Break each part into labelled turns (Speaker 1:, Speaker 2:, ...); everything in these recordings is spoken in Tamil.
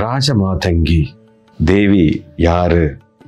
Speaker 1: ராஜமாதங்கி தேவி யாரு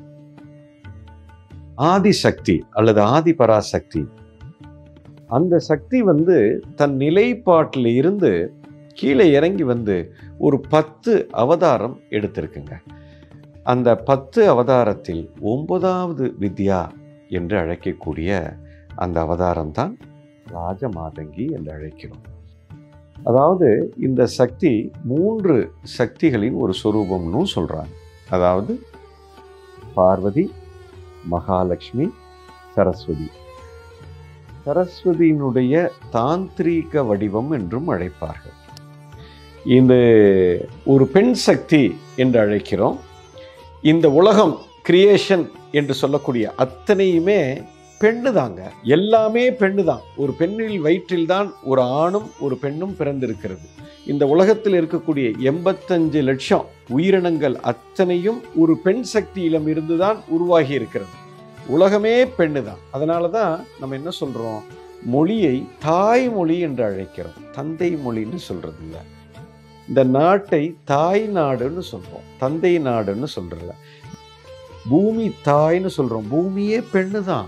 Speaker 1: ஆதிசக்தி அல்லது ஆதி பராசக்தி அந்த சக்தி வந்து தன் நிலைப்பாட்டில் இருந்து கீழே இறங்கி வந்து ஒரு பத்து அவதாரம் எடுத்திருக்குங்க அந்த பத்து அவதாரத்தில் ஒன்பதாவது வித்யா என்று அழைக்கக்கூடிய அந்த அவதாரம் தான் ராஜமாதங்கி என்று அழைக்கிறோம் அதாவது இந்த சக்தி மூன்று சக்திகளின் ஒரு சொரூபம்னு சொல்றாங்க அதாவது பார்வதி மகாலட்சுமி சரஸ்வதி சரஸ்வதியினுடைய தாந்திரீக வடிவம் என்றும் அழைப்பார்கள் இந்த ஒரு பெண் சக்தி என்று அழைக்கிறோம் இந்த உலகம் கிரியேஷன் என்று சொல்லக்கூடிய அத்தனையுமே பெண்ணு தாங்க எல்லாமே பெண்ணு தான் ஒரு பெண்ணில் வயிற்றில் தான் ஒரு ஆணும் ஒரு பெண்ணும் பிறந்திருக்கிறது இந்த உலகத்தில் இருக்கக்கூடிய எண்பத்தஞ்சு லட்சம் உயிரினங்கள் அத்தனையும் ஒரு பெண் சக்தியிலம் இருந்து தான் உருவாகி இருக்கிறது உலகமே பெண்ணு தான் அதனால தான் நம்ம என்ன சொல்கிறோம் மொழியை தாய்மொழி என்று அழைக்கிறோம் தந்தை மொழின்னு சொல்கிறது இல்லை இந்த நாட்டை தாய் நாடுன்னு சொல்கிறோம் தந்தை நாடுன்னு சொல்கிறல பூமி தாய்ன்னு சொல்கிறோம் பூமியே பெண்ணு தான்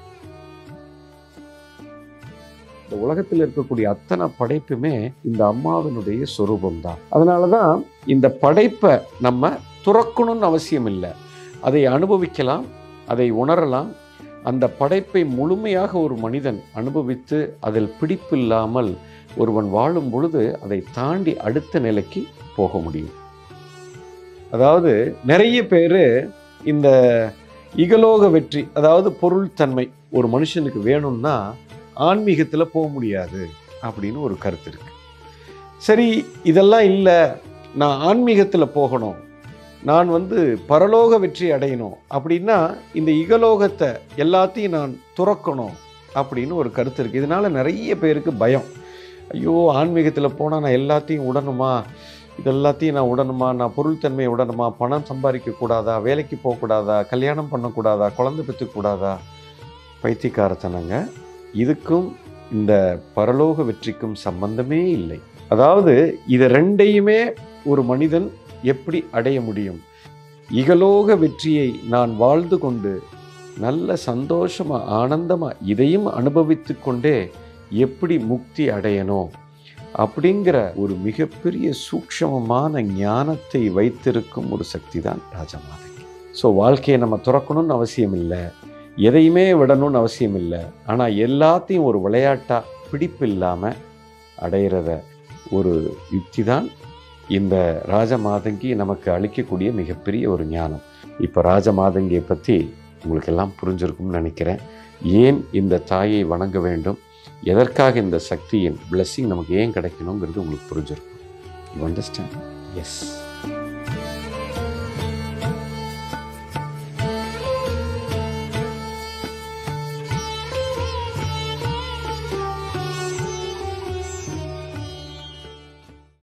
Speaker 1: இந்த உலகத்தில் இருக்கக்கூடிய அத்தனை படைப்புமே இந்த அம்மாவினுடைய சொரூபம் தான் அதனால தான் இந்த படைப்பை நம்ம துறக்கணும்னு அவசியம் இல்லை அதை அனுபவிக்கலாம் அதை உணரலாம் அந்த படைப்பை முழுமையாக ஒரு மனிதன் அனுபவித்து அதில் பிடிப்பில்லாமல் ஒருவன் வாழும் பொழுது அதை தாண்டி அடுத்த நிலைக்கு போக முடியும் அதாவது நிறைய பேர் இந்த இகலோக வெற்றி அதாவது பொருள் தன்மை ஒரு மனுஷனுக்கு வேணும்னா ஆன்மீகத்தில் போக முடியாது அப்படின்னு ஒரு கருத்து இருக்கு சரி இதெல்லாம் இல்லை நான் ஆன்மீகத்தில் போகணும் நான் வந்து பரலோக வெற்றி அடையணும் அப்படின்னா இந்த இகலோகத்தை எல்லாத்தையும் நான் துறக்கணும் அப்படின்னு ஒரு கருத்து இருக்குது இதனால் நிறைய பேருக்கு பயம் ஐயோ ஆன்மீகத்தில் போனால் நான் எல்லாத்தையும் உடணுமா இதெல்லாத்தையும் நான் உடணுமா நான் பொருள் தன்மையை உடணுமா பணம் சம்பாதிக்க கூடாதா வேலைக்கு போகக்கூடாதா கல்யாணம் பண்ணக்கூடாதா குழந்தை பெற்றுக்கூடாதா பைத்தியக்காரத்தனங்க இதுக்கும் இந்த பரலோக வெற்றிக்கும் சம்பந்தமே இல்லை அதாவது இது ரெண்டையுமே ஒரு மனிதன் எப்படி அடைய முடியும் இகலோக வெற்றியை நான் வாழ்ந்து கொண்டு நல்ல சந்தோஷமா ஆனந்தமா இதையும் அனுபவித்து கொண்டே எப்படி முக்தி அடையணும் அப்படிங்கிற ஒரு மிகப்பெரிய சூக்ஷமமான ஞானத்தை வைத்திருக்கும் ஒரு சக்தி தான் ராஜமாதங்கி ஸோ வாழ்க்கையை நம்ம துறக்கணும்னு அவசியம் இல்லை எதையுமே விடணும்னு அவசியம் இல்லை ஆனால் எல்லாத்தையும் ஒரு விளையாட்டாக பிடிப்பு இல்லாமல் அடையிறத ஒரு யுக்தி தான் இந்த ராஜமாதங்கி நமக்கு அளிக்கக்கூடிய மிகப்பெரிய ஒரு ஞானம் இப்போ ராஜமாதங்கியை பற்றி உங்களுக்கு எல்லாம் புரிஞ்சிருக்கும்னு நினைக்கிறேன் ஏன் இந்த தாயை வணங்க வேண்டும் எதற்காக இந்த சக்தியின் blessing நமக்கு ஏன் கிடைக்கணுங்கிறது உங்களுக்கு புரிஞ்சிருக்கும் யூ அண்டர்ஸ்டாண்ட் எஸ்